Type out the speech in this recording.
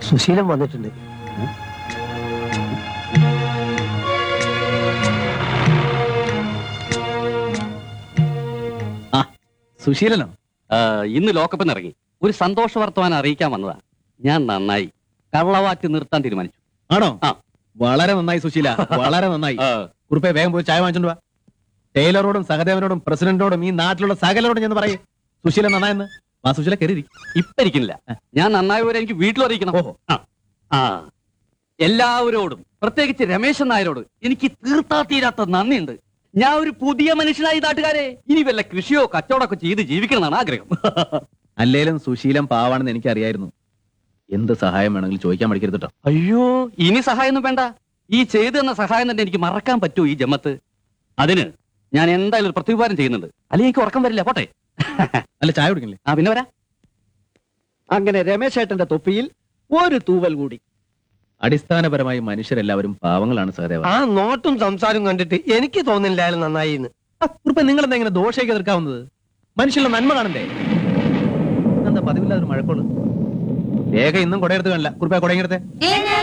സുശീലൻ വന്നിട്ടുണ്ട് സുശീലനോ ആ, ഇന്ന് ലോക്കപ്പിന് ഇറങ്ങി ഒരു സന്തോഷ വർത്തമാനം അറിയിക്കാൻ വന്നതാ ഞാൻ നന്നായി കള്ളവാറ്റ് നിർത്താൻ തീരുമാനിച്ചു ആണോ ആ. വളരെ നന്നായി സുശീല വളരെ നന്നായി ആ, കുറുപ്പെ വേഗം പോയി ചായ വാങ്ങിച്ചോണ്ട് വാ ടൈലറോടും സഹദേവനോടും പ്രസിഡന്റോടും ഈ നാട്ടിലുള്ള സകലരോടും ചെന്ന് പറയേ സുശീല നന്നായെന്ന് വാ സുശീല കരുതി ഇപ്പൊ ഇരിക്കുന്നില്ല ഞാൻ നന്നായി വരെ എനിക്ക് വീട്ടിൽ അറിയിക്കണം ഓഹോ ആ, ആ എല്ലാവരോടും പ്രത്യേകിച്ച് രമേശൻ നായരോട് എനിക്ക് തീർത്താ തീരാത്ത നന്ദിയുണ്ട് ഞാൻ ഒരു പുതിയ മനുഷ്യനായി നാട്ടുകാരെ ഇനി വല്ല കൃഷിയോ കച്ചവടമൊക്കെ ചെയ്ത് ജീവിക്കണമെന്നാണ് ആഗ്രഹം അല്ലേലും സുശീലം പാവാണെന്ന് എനിക്കറിയായിരുന്നു എന്ത് സഹായം വേണമെങ്കിലും ചോദിക്കാൻ പഠിക്കരുത് കേട്ടോ അയ്യോ ഇനി സഹായമൊന്നും വേണ്ട ഈ ചെയ്തു തന്ന സഹായം തന്നെ എനിക്ക് മറക്കാൻ പറ്റൂ ഈ ജമ്മത്ത് അതിന് ഞാൻ എന്തായാലും ഒരു പ്രത്യുപകാരം ചെയ്യുന്നുണ്ട് അല്ലെങ്കിൽ എനിക്ക് ഉറക്കം വരില്ല പോട്ടെ അല്ല ചായ കുടിക്കണില്ലേ ആ പിന്നെ വരാ അങ്ങനെ രമേശ് ഏട്ടന്റെ തൊപ്പിയിൽ ഒരു തൂവൽ കൂടി അടിസ്ഥാനപരമായി മനുഷ്യരെല്ലാവരും പാവങ്ങളാണ് സഹദേവ ആ നോട്ടും സംസാരവും കണ്ടിട്ട് എനിക്ക് തോന്നില്ല അയാൾ നന്നായി എന്ന് കുറുപ്പ നിങ്ങൾ എന്താ ഇങ്ങനെ ദോഷയൊക്കെ എതിർക്കാവുന്നത് മനുഷ്യരുടെ നന്മ കാണണ്ടേ എന്താ പതിവില്ലാതൊരു മഴക്കോള് രേഖ ഇന്നും കൊടയെടുത്ത് കാണില്ല കുറുപ്പ കൊടയെടുത്തേ